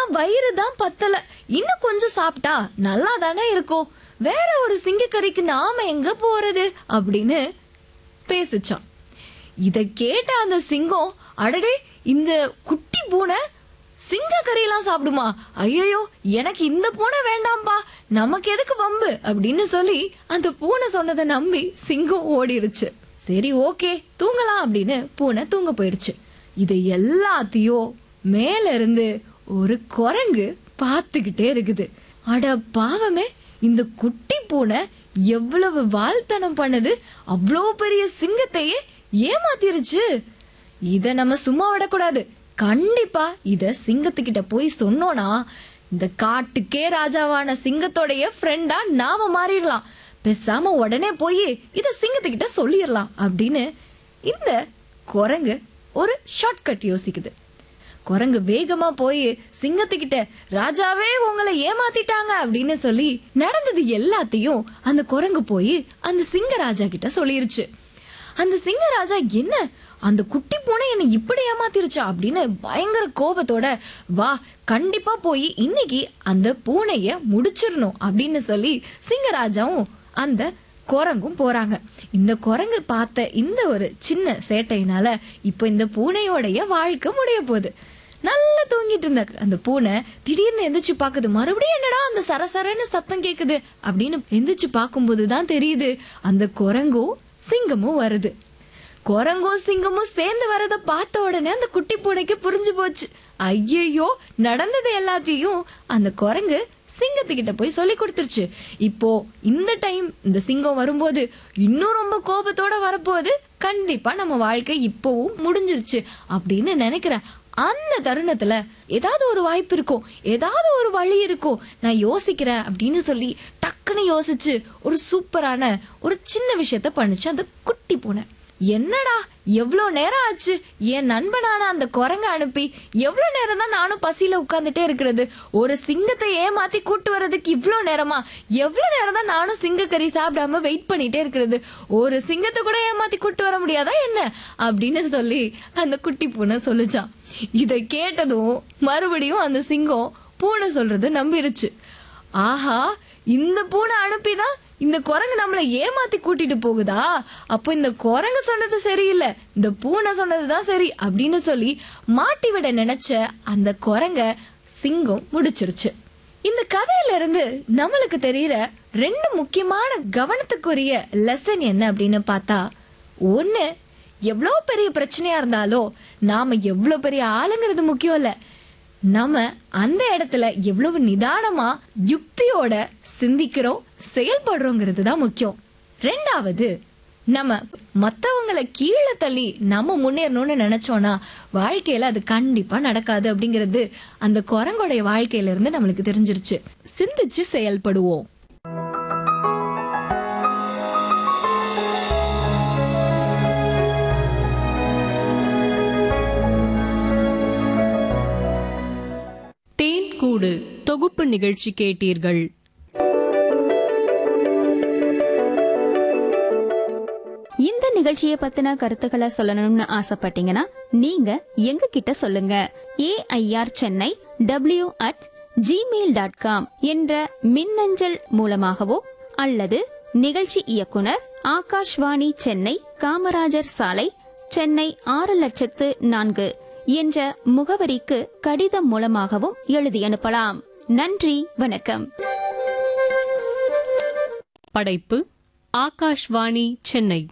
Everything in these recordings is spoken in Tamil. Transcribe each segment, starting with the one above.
வயிறு தான் பத்தல இன்னும் கொஞ்சம் சாப்பிட்டா நல்லா தானே இருக்கும் வேற ஒரு சிங்கக்கறிக்கு நாம எங்க போறது அப்படின்னு பேசுச்சான் இத கேட்ட அந்த சிங்கம் அடடே இந்த குட்டி பூனை சிங்க கறியெல்லாம் சாப்பிடுமா ஐயோ எனக்கு இந்த பூனை வேண்டாம்பா நமக்கு எதுக்கு வம்பு அப்படின்னு சொல்லி அந்த பூனை சொன்னதை நம்பி சிங்கம் ஓடிடுச்சு சரி ஓகே தூங்கலாம் அப்படின்னு பூனை தூங்க போயிடுச்சு இது எல்லாத்தையும் மேல இருந்து ஒரு குரங்கு பார்த்துக்கிட்டே இருக்குது அட பாவமே இந்த குட்டி பூனை எவ்வளவு வாழ்த்தனம் பண்ணுது அவ்வளோ பெரிய சிங்கத்தையே ஏமாத்திருச்சு இத நம்ம சும்மா விடக்கூடாது கண்டிப்பா இத சிங்கத்துக்கிட்ட போய் சொன்னோனா இந்த காட்டுக்கே ராஜாவான சிங்கத்தோடைய ஃப்ரெண்டா நாம மாறிடலாம் பேசாம உடனே போய் இத சிங்கத்துக்கிட்ட சொல்லிடலாம் அப்படின்னு இந்த குரங்கு ஒரு ஷார்ட்கட் யோசிக்குது குரங்கு வேகமா போய் சிங்கத்துக்கிட்ட ராஜாவே உங்களை ஏமாத்திட்டாங்க அப்படின்னு சொல்லி நடந்தது எல்லாத்தையும் அந்த குரங்கு போய் அந்த சிங்க ராஜா கிட்ட சொல்லிருச்சு அந்த சிங்க ராஜா என்ன அந்த குட்டி பூனை என்னை இப்படி ஏமாத்திருச்சா அப்படின்னு பயங்கர கோபத்தோட வா கண்டிப்பா போய் இன்னைக்கு அந்த பூனைய முடிச்சிடணும் அப்படின்னு சொல்லி சிங்கராஜாவும் அந்த குரங்கும் போறாங்க இந்த குரங்கு பார்த்த இந்த ஒரு சின்ன சேட்டையினால இப்போ இந்த பூனையோடைய வாழ்க்கை முடிய போகுது நல்லா தூங்கிட்டு இருந்த அந்த பூனை திடீர்னு எந்திரிச்சு பாக்குது மறுபடியும் என்னடா அந்த சரசரன்னு சத்தம் கேக்குது அப்படின்னு எந்திரிச்சு பார்க்கும்போது தான் தெரியுது அந்த குரங்கும் சிங்கமும் வருது குரங்கும் சிங்கமும் சேர்ந்து வரத பார்த்த உடனே அந்த குட்டி பூனைக்கு புரிஞ்சு போச்சு ஐயையோ நடந்தது எல்லாத்தையும் அந்த குரங்கு சிங்கத்துக்கிட்ட போய் சொல்லி கொடுத்துருச்சு இப்போ இந்த டைம் இந்த சிங்கம் வரும்போது இன்னும் ரொம்ப கோபத்தோட வரப்போகுது கண்டிப்பா நம்ம வாழ்க்கை இப்போவும் முடிஞ்சிருச்சு அப்படின்னு நினைக்கிறேன் அந்த தருணத்துல ஏதாவது ஒரு வாய்ப்பு இருக்கும் ஏதாவது ஒரு வழி இருக்கும் நான் யோசிக்கிறேன் அப்படின்னு சொல்லி டக்குன்னு யோசிச்சு ஒரு சூப்பரான ஒரு சின்ன விஷயத்த பண்ணுச்சு அந்த குட்டி பூனை என்னடா எவ்வளோ நேரம் ஆச்சு என் நண்பனான அந்த குரங்க அனுப்பி எவ்வளோ நேரம் தான் நானும் பசியில உட்கார்ந்துட்டே இருக்கிறது ஒரு சிங்கத்தை ஏமாத்தி கூட்டு வர்றதுக்கு இவ்வளோ நேரமா எவ்வளோ நேரம் தான் நானும் சிங்கக்கறி சாப்பிடாம வெயிட் பண்ணிட்டே இருக்கிறது ஒரு சிங்கத்தை கூட ஏமாத்தி கூட்டு வர முடியாதா என்ன அப்படின்னு சொல்லி அந்த குட்டி பூனை சொல்லுச்சான் இதை கேட்டதும் மறுபடியும் அந்த சிங்கம் பூனை சொல்றது நம்பிருச்சு ஆஹா இந்த பூனை அனுப்பிதான் இந்த குரங்கு நம்மள ஏமாத்தி கூட்டிட்டு போகுதா அப்போ இந்த குரங்கு சொன்னது சரியில்லை இந்த பூனை சொன்னதுதான் சரி அப்படின்னு சொல்லி மாட்டி விட நினைச்ச அந்த குரங்க சிங்கம் முடிச்சிருச்சு இந்த கதையில இருந்து நம்மளுக்கு தெரியற ரெண்டு முக்கியமான கவனத்துக்குரிய லெசன் என்ன அப்படின்னு பார்த்தா ஒண்ணு எவ்வளோ பெரிய பிரச்சனையா இருந்தாலும் நாம எவ்வளோ பெரிய ஆளுங்கிறது முக்கியம் இல்ல நம்ம அந்த இடத்துல எவ்வளவு நிதானமா யுக்தியோட சிந்திக்கிறோம் செயல்படுறோங்கிறது தான் முக்கியம் ரெண்டாவது நம்ம மத்தவங்களை கீழே தள்ளி நம்ம முன்னேறணும்னு நினைச்சோம்னா வாழ்க்கையில அது கண்டிப்பா நடக்காது அப்படிங்கிறது அந்த குரங்கோடைய வாழ்க்கையில இருந்து நம்மளுக்கு தெரிஞ்சிருச்சு சிந்திச்சு செயல்படுவோம் தேன் கூடு தொகுப்பு நிகழ்ச்சி கேட்டீர்கள் இந்த நிகழ்ச்சியை பத்தின கருத்துக்களை சொல்லணும்னு ஆசைப்பட்டீங்கன்னா நீங்க எங்க கிட்ட சொல்லுங்க AIR Chennai W at Gmail dot com என்ற மின்னஞ்சல் மூலமாகவோ அல்லது நிகழ்ச்சி இயக்குனர் ஆகாஷ்வாணி சென்னை காமராஜர் சாலை சென்னை ஆறு லட்சத்து நான்கு என்ற முகவரிக்கு கடிதம் மூலமாகவும் எழுதி அனுப்பலாம் நன்றி வணக்கம் படைப்பு ஆகாஷ்வாணி சென்னை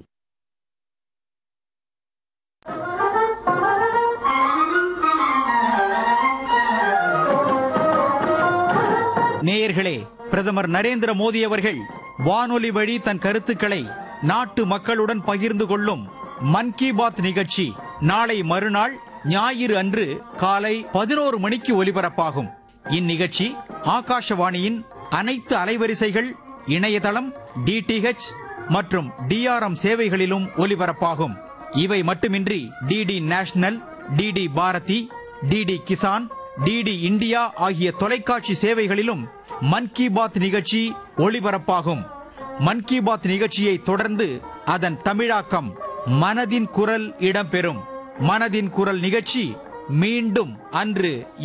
நேயர்களே பிரதமர் நரேந்திர மோடி அவர்கள் வானொலி வழி தன் கருத்துக்களை நாட்டு மக்களுடன் பகிர்ந்து கொள்ளும் மன் கி பாத் நிகழ்ச்சி நாளை மறுநாள் ஞாயிறு அன்று காலை பதினோரு மணிக்கு ஒலிபரப்பாகும் இந்நிகழ்ச்சி ஆகாஷவாணியின் அனைத்து அலைவரிசைகள் இணையதளம் டிடிஹெச் மற்றும் டிஆர்எம் சேவைகளிலும் ஒலிபரப்பாகும் இவை மட்டுமின்றி DD national DD Bharati DD Kisan DD India ஆகிய தொலைக்காட்சி சேவைகளிலும் மன் கி பாத் நிகழ்ச்சி ஒளிபரப்பாகும் மன் கி பாத் நிகழ்ச்சியை தொடர்ந்து அதன் தமிழாக்கம் மனதின் குரல் இடம்பெறும் மனதின் குரல் நிகழ்ச்சி மீண்டும் அன்று